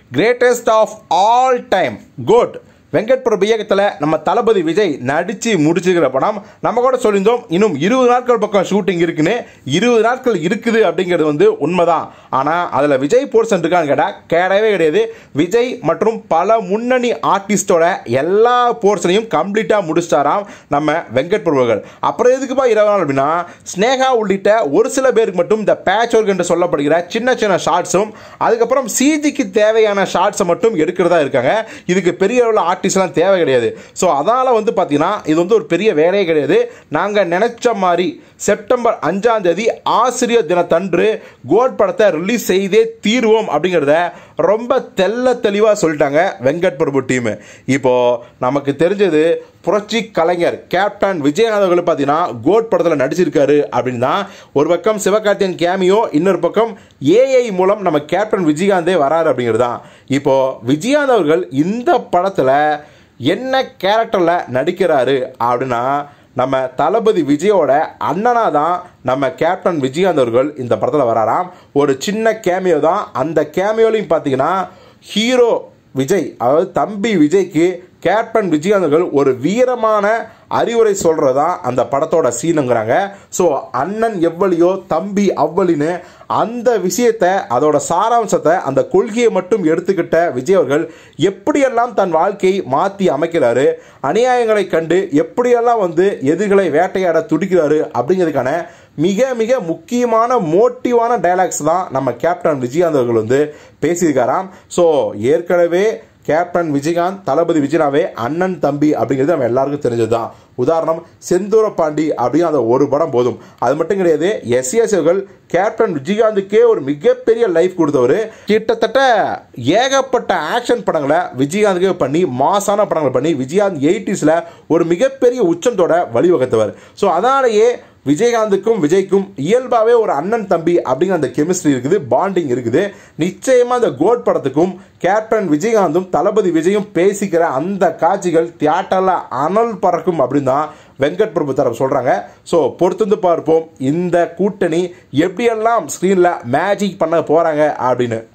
greatest of all time குட் வெங்கட் பிரபு இயக்கத்தில் நம்ம தளபதி விஜய் நடித்து முடிச்சிருக்கிற படம் நம்ம கூட சொல்லியிருந்தோம் இன்னும் இருபது நாட்கள் பக்கம் ஷூட்டிங் இருக்குன்னு இருபது நாட்கள் இருக்குது அப்படிங்கிறது வந்து உண்மைதான் ஆனால் அதில் விஜய் போர்ஷன் இருக்கான்னு கேட்டால் கிடையவே கிடையாது விஜய் மற்றும் பல முன்னணி ஆர்டிஸ்டோட எல்லா போர்ஷனையும் கம்ப்ளீட்டாக முடிச்சிட்டாராம் நம்ம வெங்கட் பிரபுகள் அப்புறம் எதுக்குப்பா இருபது நாள் அப்படின்னா ஸ்னேகா உள்ளிட்ட ஒரு சில பேருக்கு மட்டும் இந்த பேட்ச் ஒர்க் என்று சொல்லப்படுகிற சின்ன சின்ன ஷார்ட்ஸும் அதுக்கப்புறம் சிஜிக்கு தேவையான ஷார்ட்ஸை மட்டும் எடுக்கிறதா இருக்காங்க இதுக்கு பெரிய அளவில் ஆர்டிஸ்ட்லாம் தேவை கிடையாது ஸோ அதனால் வந்து பார்த்தீங்கன்னா இது வந்து ஒரு பெரிய வேலையே கிடையாது நாங்கள் நினச்ச மாதிரி செப்டம்பர் அஞ்சாம் தேதி ஆசிரியர் தினத்தன்று கோட் படத்தை ரிலீஸ் செய்தே தீர்வோம் அப்படிங்கிறத ரொம்ப தெல்ல தெளிவாக சொல்லிட்டாங்க வெங்கட் பிரபு டீமு இப்போது நமக்கு தெரிஞ்சது புரட்சி கலைஞர் கேப்டன் விஜயகாந்த் அவர்கள் பார்த்தீங்கன்னா கோட் படத்தில் நடிச்சிருக்காரு அப்படின்னு தான் ஒரு பக்கம் சிவகார்த்தியன் கேமியோ இன்னொரு பக்கம் ஏஐ மூலம் நம்ம கேப்டன் விஜயகாந்தே வராரு அப்படிங்கிறது தான் இப்போது விஜயகாந்த் அவர்கள் இந்த படத்தில் என்ன கேரக்டரில் நடிக்கிறாரு அப்படின்னா நம்ம தளபதி விஜயோட அண்ணனாக தான் நம்ம கேப்டன் விஜயகாந்த் அவர்கள் இந்த படத்தில் வராராம் ஒரு சின்ன கேமியோ தான் அந்த கேமியோலையும் பார்த்தீங்கன்னா ஹீரோ விஜய் அதாவது தம்பி விஜய்க்கு கேப்டன் விஜயகாந்த் அவர்கள் ஒரு வீரமான அறிவுரை சொல்கிறது தான் அந்த படத்தோட சீனுங்கிறாங்க ஸோ அண்ணன் எவ்வளியோ தம்பி அவ்வளின்னு அந்த விஷயத்தை அதோட சாராம்சத்தை அந்த கொள்கையை மட்டும் எடுத்துக்கிட்ட விஜய் அவர்கள் எப்படியெல்லாம் தன் வாழ்க்கையை மாற்றி அமைக்கிறாரு அநியாயங்களை கண்டு எப்படியெல்லாம் வந்து எதிர்களை வேட்டையாட துடிக்கிறாரு அப்படிங்கிறதுக்கான மிக மிக முக்கியமான மோட்டிவான டைலாக்ஸ் தான் நம்ம கேப்டன் விஜயகாந்த் அவர்கள் வந்து பேசியிருக்காராம் ஸோ ஏற்கனவே கேப்டன் விஜயகாந்த் தளபதி விஜயனாவே அண்ணன் தம்பி அப்படிங்கிறது நம்ம எல்லாருக்கும் தெரிஞ்சது தான் உதாரணம் செந்தூர பாண்டி அப்படின்னு அந்த ஒரு படம் போதும் அது மட்டும் கிடையாது எஸ்எஸ் அவர்கள் கேப்டன் விஜயகாந்துக்கே ஒரு மிகப்பெரிய லைஃப் கொடுத்தவர் கிட்டத்தட்ட ஏகப்பட்ட ஆக்ஷன் படங்களை விஜயகாந்துக்கே பண்ணி மாசான படங்களை பண்ணி விஜயகாந்த் எயிட்டிஸில் ஒரு மிகப்பெரிய உச்சத்தோட வழிவகுத்தவர் ஸோ அதனாலேயே விஜயகாந்துக்கும் விஜய்க்கும் இயல்பாகவே ஒரு அண்ணன் தம்பி அப்படிங்கிற அந்த கெமிஸ்ட்ரி இருக்குது பாண்டிங் இருக்குது நிச்சயமாக அந்த கோட் படத்துக்கும் கேப்டன் விஜயகாந்தும் தளபதி விஜயும் பேசிக்கிற அந்த காட்சிகள் தியேட்டரில் அனல் பறக்கும் அப்படின்னு தான் வெங்கட் பிரபு தரப்பு சொல்கிறாங்க ஸோ பொறுத்திருந்து பார்ப்போம் இந்த கூட்டணி எப்படியெல்லாம் ஸ்க்ரீனில் மேஜிக் பண்ண போகிறாங்க அப்படின்னு